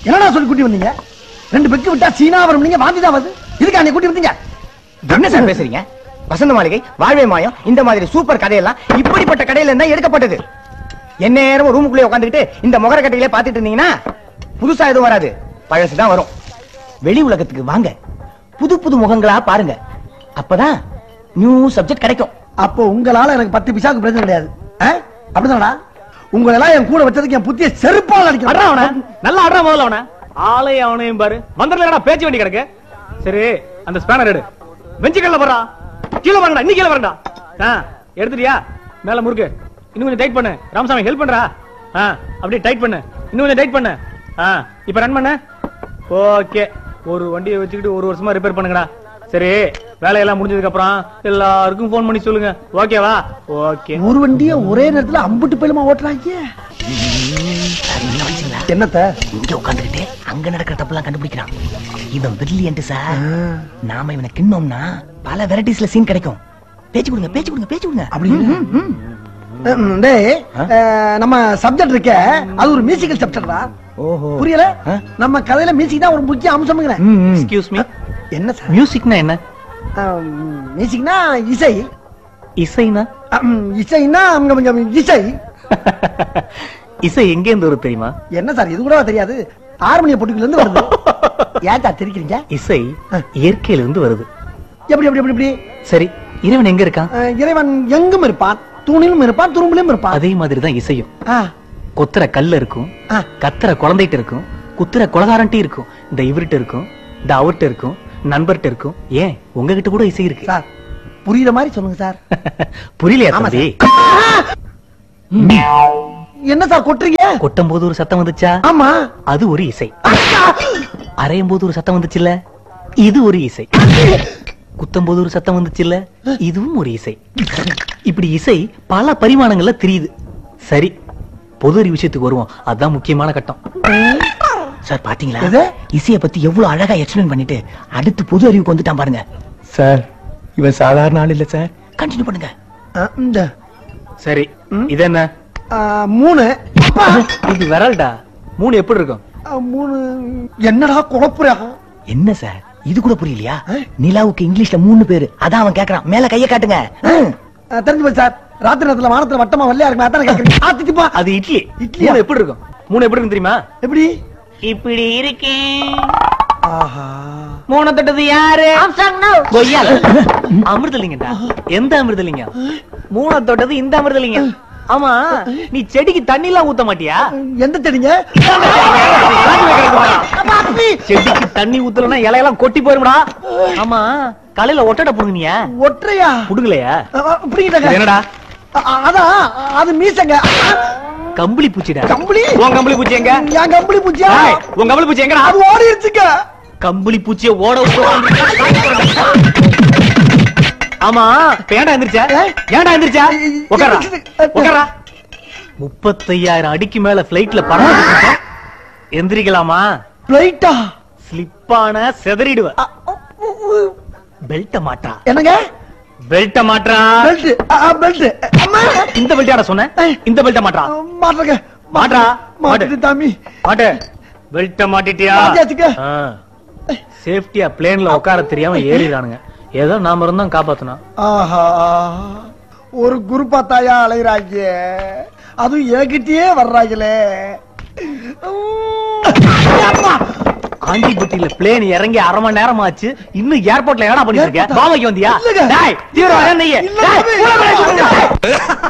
என்னடா சொல்லி கூட்டி வந்தீங்க ரெண்டு பெக்கு விட்டா சீனா வரும் நீங்க வாந்தி தான் வருது இதுக்கு அன்னை கூட்டி வந்தீங்க என்ன சார் பேசுறீங்க வசந்த மாளிகை வாழ்வே மாயம் இந்த மாதிரி சூப்பர் கதையெல்லாம் இப்படிப்பட்ட கடையில இருந்தா எடுக்கப்பட்டது என்ன நேரம் ரூமுக்குள்ளே உட்காந்துக்கிட்டு இந்த முகர கட்டையிலே பாத்துட்டு இருந்தீங்கன்னா புதுசா எதுவும் வராது பழசுதான் வரும் வெளி உலகத்துக்கு வாங்க புது புது முகங்களா பாருங்க அப்பதான் நியூ சப்ஜெக்ட் கிடைக்கும் அப்போ உங்களால எனக்கு பத்து பிசாக்கு பிரச்சனை கிடையாது ஆ? அப்படிதானடா உங்களை எல்லாம் என் கூட வச்சதுக்கு என் புத்திய செருப்பால் அட்றா அவன அடிக்கிறேன் நல்லா அட்றா முதல்ல அவன ஆளே அவனையும் பாரு வந்துடலடா பேச்சு வேண்டி கிடக்கு சரி அந்த ஸ்பேனர் எடு பெஞ்சு கல்ல போறா கீழே வரண்டா இன்னி கீழே வரண்டா ஆ எடுத்துட்டியா மேல முறுக்கு இன்னும் கொஞ்சம் டைட் பண்ணு ராமசாமி ஹெல்ப் பண்றா ஆ அப்படியே டைட் பண்ணு இன்னும் கொஞ்சம் டைட் பண்ணு ஆ இப்போ ரன் பண்ணு ஓகே ஒரு வண்டியை வச்சுக்கிட்டு ஒரு வருஷமா ரிப்பேர் பண்ணுங்கடா சரி வேலையெல்லாம் முடிஞ்சதுக்கு அப்புறம் எல்லாருக்கும் ஃபோன் பண்ணி சொல்லுங்க ஓகேவா ஓகே ஒரு வண்டிய ஒரே நேரத்துல அம்புட்டு பயிலுமா ஓட்டுறாங்க என்னத்த இங்க உட்காந்துக்கிட்டு அங்க நடக்கிற தப்புலாம் கண்டுபிடிக்கிறான் இவன் பிரில்லியன்ட் சார் நாம இவனை கிண்ணோம்னா பல வெரைட்டிஸ்ல சீன் கிடைக்கும் பேச்சு கொடுங்க பேச்சு கொடுங்க பேச்சு கொடுங்க அப்படின்னு ம், டேய் அஹ், நம்ம சப்ஜெக்ட் இருக்க அது ஒரு மியூசிக்கல் சப்ஜெக்டா ஓஹோ புரியல ஆ? நம்ம கதையில மியூசிக் தான் ஒரு முக்கிய அம்சம்ங்கிறேன் எக்ஸ்கியூஸ் மீ என்ன சார் மியூசிக்னா என்ன மியூசிக்னா இசை இசைனா அம், இசைன்னா அங்க கொஞ்சம் இசை இசை எங்க இருந்து வருது தெரியுமா என்ன சார் இது கூட தெரியாது ஹார்மோனிய பொட்டுக்குள்ள இருந்து வருது ஏன்டா தெரிக்கிறீங்க இசை இயற்கையில இருந்து வருது எப்படி எப்படி எப்படி எப்படி சரி இறைவன் எங்க இருக்கான் அஹ், இறைவன் எங்கும் இருப்பான் தூணிலும் இருப்பான் துரும்பிலும் இருப்பான் அதே மாதிரி தான் இசையும் ஆ, கொத்துற கல்ல இருக்கும் ஆ. கத்துற குழந்தைகிட்ட இருக்கும் குத்துற கொலகாரன்ட்டி இருக்கும் இந்த இவர்கிட்ட இருக்கும் இந்த அவர்கிட்ட இருக்கும் நண்பர்கிட்ட இருக்கும் ஏன் உங்ககிட்ட கூட இசை இருக்கு சார் புரியுற மாதிரி சொல்லுங்க சார் புரியலையா ஆமா தம்பி என்ன சார் கொட்டுறீங்க கொட்டும் போது ஒரு சத்தம் வந்துச்சா ஆமா அது ஒரு இசை அரையும் போது ஒரு சத்தம் வந்துச்சுல்ல இது ஒரு இசை குத்தும் போது ஒரு சத்தம் வந்துச்சுல்ல இதுவும் ஒரு இசை இப்படி இசை பல பரிமாணங்கள்ல தெரியுது சரி பொது அறிவு விஷயத்துக்கு வருவோம் அதான் முக்கியமான கட்டம் சார் பாத்தீங்களா எது? இசைய பத்தி எவ்வளவு அழகா எக்ஸ்பிளைன் பண்ணிட்டு அடுத்து பொது அறிவுக்கு வந்துட்டான் பாருங்க சார் இவன் சாதாரண ஆள் இல்ல சார் கண்டினியூ பண்ணுங்க அஹ், இந்த சரி இது என்ன அஹ், மூணு அப்பா, இது விரல்டா மூணு எப்படி இருக்கும் அஹ், மூணு என்னடா குழப்புறா என்ன சார் இது கூட புரியலையா ஆ? நிலாவுக்கு இங்கிலீஷ்ல மூணு பேரு அதான் அவன் கேக்குறான் மேல கைய காட்டுங்க ம். அஹ், தெரிஞ்சு போச்சு சார் ராத்திரி நேரத்துல வானத்துல வட்டமா வெள்ளையா இருக்கு அதான கேக்குறீங்க ஆத்திச்சுப்பா அது இட்லி இட்லியா? மூணு எப்படி இருக்கும் மூணு எப்படி இருக்கும் தெரியுமா எப்படி இப்படி இருக்கேன் ஆஹா மூணு தொட்டது யாரு கொய்யால அமிர்தலிங்கடா எந்த அமிர்தலிங்கம் மூண தொட்டது இந்த அமிர்தலிங்கம் ஆமா நீ செடிக்கு தண்ணி எல்லாம் ஊத்த மாட்டியா எந்த செடிங்க செடிக்கு தண்ணி ஊத்தலன்னா இலையெல்லாம் கொட்டி போயிரும்டா ஆமா காலையில ஒட்டடை புடுங்கினியா ஒற்றையா புடுங்கலையா அஹ், புரியுதாங்க இது என்னடா அ- அதான் அது மீசங்க கம்பளி பூச்சிடா கம்பளி உன் கம்பளி பூச்சி எங்க என் கம்பளி பூச்சியா ஏய், உன் கம்பளி பூச்சி எங்கடா அது ஓடிடுச்சுங்க கம்பளி பூச்சிய ஓட விட்டு ஆமா இப்ப ஏன்டா எந்திரிச்ச ஏய். ஏன்டா எந்திரிச்ச உட்காரா எந்திரிச்சு- உட்காரா முப்பத்தையாயிரம் அடிக்கு மேல பிளைட்ல பறந்து எந்திரிக்கலாமா பிளைட்டா ஸ்லிப்பான செதறிடுவ பெல்ட்ட மாட்டா என்னங்க பெல்ட்ட மாட்டா பெல்ட் பெல்ட் அம்மா இந்த பெல்ட்டாட சொன்ன ஏய். இந்த பெல்ட்ட மாட்டா மாட்டுறங்க மாட்றா. மாட்டு தாமி மாட்டு பெல்ட்ட மாட்டிட்டியா மாட்டியாச்சுங்க. சேஃப்டியா பிளேன்ல உட்கார தெரியாம ஏறிடானுங்க ஏதோ நாம இருந்தோம் காப்பாத்தணும் ஆஹா ஒரு குருப்பா தாயா அலைகிறாங்க அதுவும் என்கிட்டயே வர்றாங்களே அம்மா! ஆண்டிப்பட்டியில பிளேன் இறங்கி அரை மணி நேரம் ஆச்சு இன்னும் ஏர்போர்ட்ல என்னடா பண்ணிட்டு இருக்க ஏர்போர்ட்டா? பாவைக்கு வந்தியா இல்லைங்க. டேய் தீவிரவாதம் நெய்ய இல்ல, டேய், தம்பி. உள்ள போய் சொல்லுங்க.